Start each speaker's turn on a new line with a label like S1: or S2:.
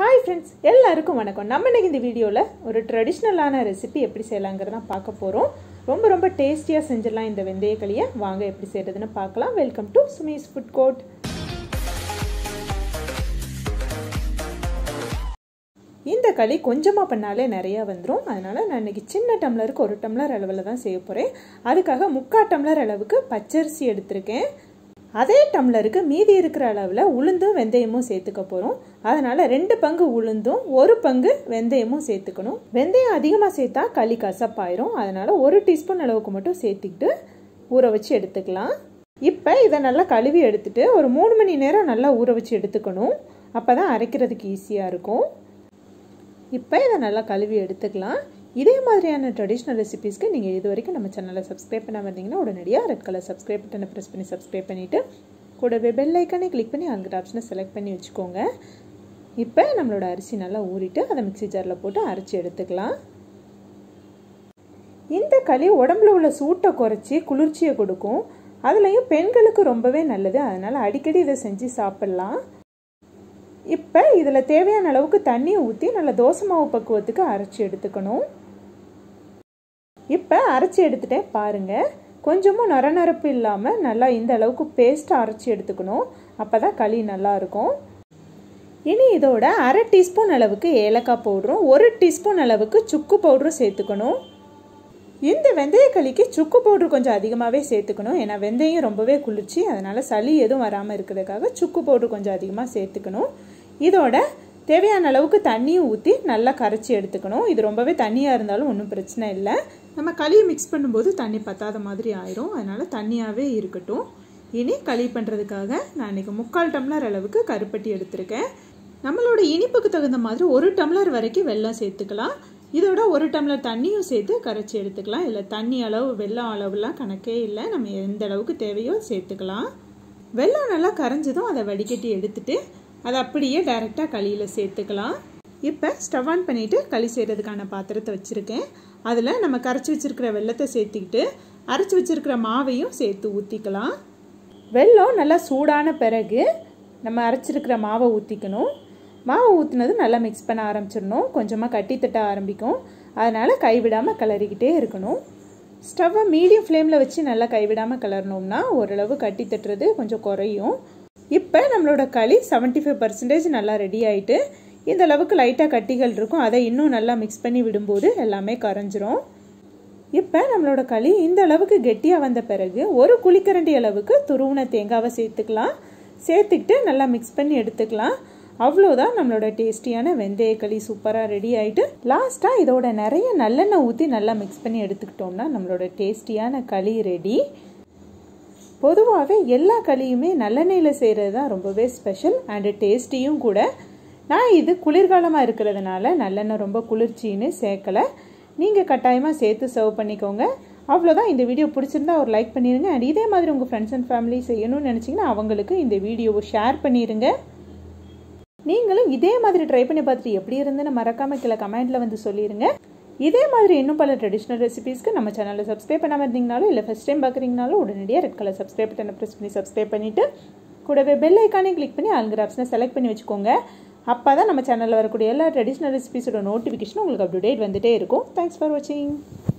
S1: hi friends எல்லாருக்கும் வணக்கம் நம்ம இன்னைக்கு இந்த வீடியோவில் ஒரு ட்ரெடிஷ்னலான ரெசிபி எப்படி செய்யலாங்கிறத பார்க்க போகிறோம் ரொம்ப ரொம்ப டேஸ்டியாக செஞ்சிடலாம் இந்த வெந்தயக்களியை வாங்க எப்படி செய்கிறதுன்னு பார்க்கலாம் welcome to Sumi's food court இந்த களி கொஞ்சமாக பண்ணாலே நிறையா வந்துடும் அதனால் நான் இன்றைக்கி சின்ன டம்ளருக்கு ஒரு டம்ளர் அளவில் தான் செய்ய போகிறேன் அதுக்காக முக்கால் டம்ளர் அளவுக்கு பச்சரிசி எடுத்திருக்கேன் அதே டம்ளருக்கு மீதி இருக்கிற அளவில் உளுந்தும் வெந்தயமும் சேர்த்துக்க போகிறோம் அதனால் ரெண்டு பங்கு உளுந்தும் ஒரு பங்கு வெந்தயமும் சேர்த்துக்கணும் வெந்தயம் அதிகமாக சேர்த்தா களி கசப்பாயிரும் அதனால் ஒரு டீஸ்பூன் அளவுக்கு மட்டும் சேர்த்துக்கிட்டு ஊற வச்சு எடுத்துக்கலாம் இப்போ இதை நல்லா கழுவி எடுத்துட்டு ஒரு மூணு மணி நேரம் நல்லா ஊற வச்சு எடுத்துக்கணும் அப்போ தான் அரைக்கிறதுக்கு ஈஸியாக இருக்கும் இப்போ இதை நல்லா கழுவி எடுத்துக்கலாம் இதே மாதிரியான ட்ரெடிஷ்னல் ரெசிபீஸ்க்கு நீங்கள் இது வரைக்கும் நம்ம சேனலை சப்ஸ்கிரைப் பண்ணாமல் இருந்தீங்கன்னா உடனடியாக ரெட் கலர் சப்ஸ்கிரைப் பட்டனை ப்ரெஸ் பண்ணி சப்ஸ்கிரைப் பண்ணிவிட்டு கூடவே பெல் ஐக்கானே கிளிக் பண்ணி அங்கிட்ட ஆப்ஷனை செலக்ட் பண்ணி வச்சுக்கோங்க இப்போ நம்மளோட அரிசி நல்லா ஊறிட்டு அதை மிக்சி ஜாரில் போட்டு அரைச்சி எடுத்துக்கலாம் இந்த களி உடம்புல உள்ள சூட்டை குறைச்சி குளிர்ச்சியை கொடுக்கும் அதுலேயும் பெண்களுக்கு ரொம்பவே நல்லது அதனால் அடிக்கடி இதை செஞ்சு சாப்பிட்லாம் இப்போ இதில் தேவையான அளவுக்கு தண்ணியை ஊற்றி நல்லா தோசை மாவு பக்குவத்துக்கு அரைச்சி எடுத்துக்கணும் இப்போ அரைச்சி எடுத்துட்டேன் பாருங்கள் கொஞ்சமும் நர நரப்பு இல்லாமல் நல்லா இந்த அளவுக்கு பேஸ்ட்டாக அரைச்சி எடுத்துக்கணும் அப்போ தான் களி நல்லாயிருக்கும் இனி இதோட அரை டீஸ்பூன் அளவுக்கு ஏலக்காய் பவுடரும் ஒரு டீஸ்பூன் அளவுக்கு சுக்கு பவுடரும் சேர்த்துக்கணும் இந்த வெந்தய களிக்கு சுக்கு பவுடர் கொஞ்சம் அதிகமாகவே சேர்த்துக்கணும் ஏன்னா வெந்தயம் ரொம்பவே குளிர்ச்சி அதனால் சளி எதுவும் வராமல் இருக்கிறதுக்காக சுக்கு பவுடர் கொஞ்சம் அதிகமாக சேர்த்துக்கணும் இதோட தேவையான அளவுக்கு தண்ணியும் ஊற்றி நல்லா கரைச்சி எடுத்துக்கணும் இது ரொம்பவே தண்ணியாக இருந்தாலும் ஒன்றும் பிரச்சனை இல்லை நம்ம களியை மிக்ஸ் பண்ணும்போது தண்ணி பத்தாத மாதிரி ஆயிரும் அதனால் தண்ணியாகவே இருக்கட்டும் இனி களி பண்ணுறதுக்காக நான் இன்றைக்கி முக்கால் டம்ளர் அளவுக்கு கருப்பட்டி எடுத்திருக்கேன் நம்மளோட இனிப்புக்கு தகுந்த மாதிரி ஒரு டம்ளர் வரைக்கும் வெல்லம் சேர்த்துக்கலாம் இதோட ஒரு டம்ளர் தண்ணியும் சேர்த்து கரைச்சி எடுத்துக்கலாம் இல்லை தண்ணி அளவு வெல்லம் அளவுலாம் கணக்கே இல்லை நம்ம எந்த அளவுக்கு தேவையோ சேர்த்துக்கலாம் வெல்லம் நல்லா கரைஞ்சதும் அதை வடிகட்டி எடுத்துட்டு அதை அப்படியே டைரெக்டாக களியில் சேர்த்துக்கலாம் இப்போ ஸ்டவ் ஆன் பண்ணிவிட்டு களி செய்கிறதுக்கான பாத்திரத்தை வச்சுருக்கேன் அதில் நம்ம கரைச்சி வச்சுருக்கிற வெள்ளத்தை சேர்த்துக்கிட்டு அரைச்சி வச்சுருக்கிற மாவையும் சேர்த்து ஊற்றிக்கலாம் வெல்லம் நல்லா சூடான பிறகு நம்ம அரைச்சிருக்கிற மாவை ஊற்றிக்கணும் மாவை ஊற்றுனது நல்லா மிக்ஸ் பண்ண ஆரம்பிச்சிடணும் கொஞ்சமாக கட்டி தட்ட ஆரம்பிக்கும் அதனால் கைவிடாமல் கிளறிக்கிட்டே இருக்கணும் ஸ்டவ்வை மீடியம் ஃப்ளேமில் வச்சு நல்லா கைவிடாமல் கிளறணும்னா ஓரளவு கட்டி தட்டுறது கொஞ்சம் குறையும் இப்போ நம்மளோட களி செவன்ட்டி ஃபைவ் பர்சன்டேஜ் நல்லா ரெடி ஆகிட்டு இந்த அளவுக்கு லைட்டாக கட்டிகள் இருக்கும் அதை இன்னும் நல்லா மிக்ஸ் பண்ணி விடும்போது எல்லாமே கரைஞ்சிரும் இப்போ நம்மளோட களி இந்த அளவுக்கு கெட்டியாக வந்த பிறகு ஒரு குழிக்கரண்டி அளவுக்கு துருவின தேங்காவை சேர்த்துக்கலாம் சேர்த்துக்கிட்டு நல்லா மிக்ஸ் பண்ணி எடுத்துக்கலாம் அவ்வளோதான் நம்மளோட டேஸ்டியான வெந்தய களி சூப்பராக ரெடி ஆகிட்டு லாஸ்ட்டாக இதோட நிறைய நல்லெண்ணெய் ஊற்றி நல்லா மிக்ஸ் பண்ணி எடுத்துக்கிட்டோம்னா நம்மளோட டேஸ்டியான களி ரெடி பொதுவாகவே எல்லா களியுமே நல்லெண்ணெயில் செய்கிறது தான் ரொம்பவே ஸ்பெஷல் அண்டு டேஸ்டியும் கூட நான் இது குளிர்காலமாக இருக்கிறதுனால நல்லெண்ணெய் ரொம்ப குளிர்ச்சின்னு சேர்க்கலை நீங்கள் கட்டாயமாக சேர்த்து சர்வ் பண்ணிக்கோங்க அவ்வளோதான் இந்த வீடியோ பிடிச்சிருந்தா ஒரு லைக் பண்ணிடுங்க அண்ட் இதே மாதிரி உங்கள் ஃப்ரெண்ட்ஸ் அண்ட் ஃபேமிலி செய்யணும்னு நினச்சிங்கன்னா அவங்களுக்கு இந்த வீடியோவை ஷேர் பண்ணிடுங்க நீங்களும் இதே மாதிரி ட்ரை பண்ணி பார்த்துட்டு எப்படி இருந்துன்னு மறக்காமல் கீழே கமெண்ட்டில் வந்து சொல்லிடுங்க இதே மாதிரி இன்னும் பல ட்ரெடிஷ்னல் ரெசிபீஸ்க்கு நம்ம சேனலை சப்ஸ்கிரைப் பண்ணாமல் இருந்தீங்கனாலும் இல்லை ஃபஸ்ட் டைம் பார்க்குறீங்கனாலும் உடனடியாக ரெட் கலர் சப்ஸ்கிரைப் பட்டனை ப்ரெஸ் பண்ணி சப்ஸ்கிரைப் பண்ணிவிட்டு கூடவே பெல் ஐக்கானே கிளிக் பண்ணி ஆளுங்கிற ஆப்ஷனை செலக்ட் பண்ணி வச்சுக்கோங்க அப்போ தான் நம்ம சேனலில் வரக்கூடிய எல்லா ட்ரெடிஷ்னல் ரெசிபீஸோட நோட்டிஃபிகேஷன் உங்களுக்கு அப்டேட் வந்துகிட்டே இருக்கும் தேங்க்ஸ் ஃபார் வாட்சிங்